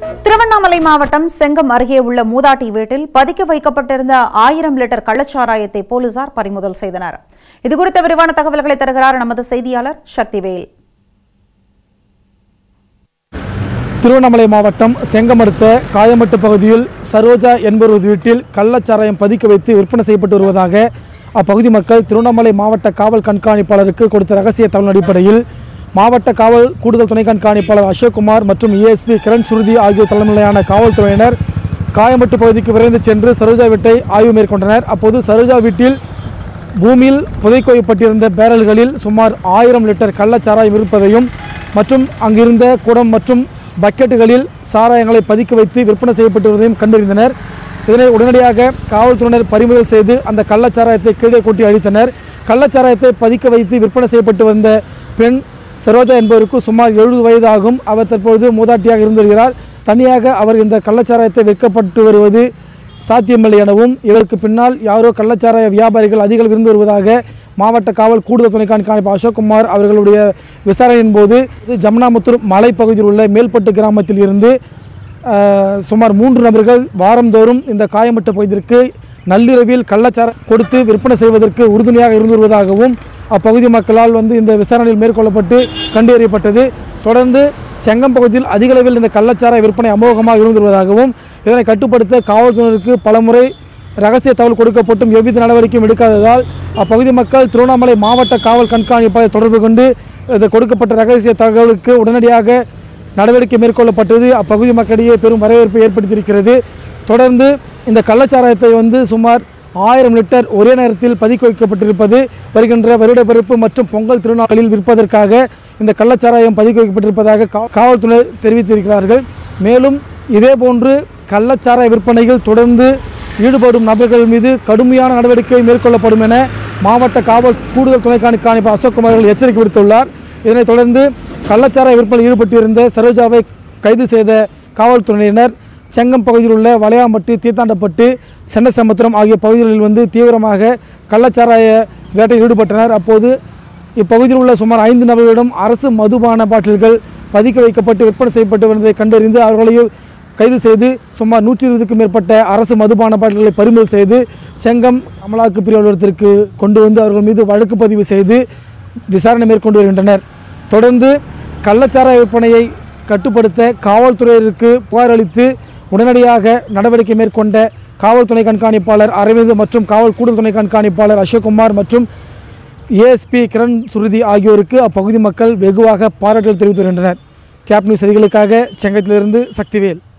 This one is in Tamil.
திருவண்ணாமலை மாவட்டம் செங்கம் அருகே உள்ள மூதாட்டி வீட்டில் பதுக்கி வைக்கப்பட்டிருந்த ஆயிரம் லிட்டர் கள்ளச்சாராயத்தை போலீசார் பறிமுதல் செய்தனர் இதுகுறித்த விரிவான தகவல்களை தருகிறார் நமது செய்தியாளர் சக்திவேல் திருவண்ணாமலை மாவட்டம் செங்கமடுத்த காயமட்டு பகுதியில் சரோஜா என்பவரது வீட்டில் கள்ளச்சாராயம் பதுக்கி வைத்து விற்பனை செய்யப்பட்டு வருவதாக அப்பகுதி மக்கள் திருவண்ணாமலை மாவட்ட காவல் கண்காணிப்பாளருக்கு கொடுத்த ரகசிய தகவல் அடிப்படையில் மாவட்ட காவல் கூடுதல் துணை கண்காணிப்பாளர் அசோக்குமார் மற்றும் ஏஎஸ்பி கிரண் சுருதி ஆகியோர் தலைமையிலான காவல்துறையினர் காயமட்டு பகுதிக்கு விரைந்து சென்று சரோஜா வீட்டை ஆய்வு மேற்கொண்டனர் அப்போது சரோஜா வீட்டில் பூமியில் புதைக்கோயப்பட்டிருந்த பேரல்களில் சுமார் ஆயிரம் லிட்டர் கள்ளச்சாராயம் இருப்பதையும் மற்றும் அங்கிருந்த குடம் மற்றும் பக்கெட்டுகளில் சாராயங்களை பதுக்கி வைத்து விற்பனை செய்யப்பட்டு வருவதையும் கண்டறிந்தனர் இதனை உடனடியாக காவல்துறையினர் பறிமுதல் செய்து அந்த கள்ளச்சாராயத்தை கீழே கொட்டி அழித்தனர் கள்ளச்சாராயத்தை பதுக்க வைத்து விற்பனை செய்யப்பட்டு வந்த பெண் சரோஜா என்பவருக்கு சுமார் எழுபது வயது ஆகும் அவர் தற்பொழுது மூதாட்டியாக இருந்து வருகிறார் தனியாக அவர் இந்த கள்ளச்சாராயத்தை விற்கப்பட்டு வருவது சாத்தியமில்லை எனவும் இவருக்கு பின்னால் யாரோ கள்ளச்சாராய வியாபாரிகள் அதிகம் இருந்து வருவதாக மாவட்ட காவல் கூடுதல் துணை கண்காணிப்பு அசோக்குமார் அவர்களுடைய விசாரணையின் போது இது ஜமுனாமுத்தூர் மலைப்பகுதியில் உள்ள மேல்பட்டு கிராமத்தில் இருந்து அஹ், சுமார் மூன்று நபர்கள் வாரந்தோறும் இந்த காயமட்டு பகுதிக்கு நள்ளிரவில் கள்ளச்சாரம் கொடுத்து விற்பனை செய்வதற்கு உறுதுணையாக இருந்து வருவதாகவும் அப்பகுதி மக்களால் வந்து இந்த விசாரணையில் மேற்கொள்ளப்பட்டு கண்டறியப்பட்டது தொடர்ந்து செங்கம் பகுதியில் அதிக அளவில் இந்த கள்ளச்சாராய விற்பனை அமோகமாக இருந்து வருவதாகவும் இதனை கட்டுப்படுத்த காவல்துறையினருக்கு பலமுறை ரகசிய தகவல் கொடுக்கப்பட்டும் எவ்வித நடவடிக்கையும் எடுக்காததால் அப்பகுதி மக்கள் திருவண்ணாமலை மாவட்ட காவல் கண்காணிப்பாளர் தொடர்பு கொண்டு இது கொடுக்கப்பட்ட ரகசிய தகவலுக்கு உடனடியாக நடவடிக்கை மேற்கொள்ளப்பட்டது அப்பகுதி மக்களிடையே பெரும் வரவேற்பை ஏற்படுத்தியிருக்கிறது தொடர்ந்து இந்த கள்ளச்சாராயத்தை வந்து சுமார் ஆயிரம் லிட்டர் ஒரே நேரத்தில் பதுக்கி வைக்கப்பட்டிருப்பது வருகின்ற வருடப்பிறப்பு மற்றும் பொங்கல் திருநாளில் விற்பதற்காக இந்த கள்ளச்சாராயம் பதுக்கி வைக்கப்பட்டிருப்பதாக கா- காவல்துறை தெரிவித்திருக்கிறார்கள் மேலும் இதேபோன்று கள்ளச்சாராய விற்பனையில் தொடர்ந்து ஈடுபடும் நபர்கள் மீது கடுமையான நடவடிக்கை மேற்கொள்ளப்படும் என மாவட்ட காவல் கூடுதல் துணை கண்காணிப்பு அசோக்குமார் அவர்கள் எச்சரிக்கை விடுத்துள்ளார் இதனைத் தொடர்ந்து கள்ளச்சாராய விற்பனையில் ஈடுபட்டிருந்த சரோஜாவை கைது செய்த காவல்துறையினர் செங்கம் பகுதியில் உள்ள வளையாம்பட்டு தீர்த்தாண்டப்பட்டு சென்னசமுத்திரம் ஆகிய பகுதிகளில் வந்து தீவிரமாக கள்ளச்சாராய வேட்டையில் ஈடுபட்டனர் அப்போது இப்பகுதியில் உள்ள சுமார் ஐந்து நபர்களிடம் அரசு மதுபான பாட்டில்கள் பதுக்கி வைக்கப்பட்டு விற்பனை செய்யப்பட்டு வந்ததை கண்டறிந்து அவர்களையும் கைது செய்து சுமார் நூற்றி இருபதுக்கும் மேற்பட்ட அரசு மதுபான பாட்டில்களை பறிமுதல் செய்து செங்கம் அமலாக்கு பிரிவு அலுவலகத்திற்கு கொண்டு வந்து அவர்கள் மீது வழக்கு பதிவு செய்து விசாரணை மேற்கொண்டு வருகின்றனர் தொடர்ந்து கள்ளச்சாராய விற்பனையை கட்டுப்படுத்த காவல்துறையினருக்கு புகார் அளித்து உடனடியாக நடவடிக்கை மேற்கொண்ட காவல் துணை கண்காணிப்பாளர் அரவிந்த் மற்றும் காவல் கூடுதல் துணை கண்காணிப்பாளர் அசோக்குமார் மற்றும் ஏஎஸ்பி கிரண் சுருதி ஆகியோருக்கு அப்பகுதி மக்கள் வெகுவாக பாராட்டுகள் தெரிவித்து வருகின்றனர் கேப் நியூஸ் செய்திகளுக்காக செங்கத்திலிருந்து சக்திவேல்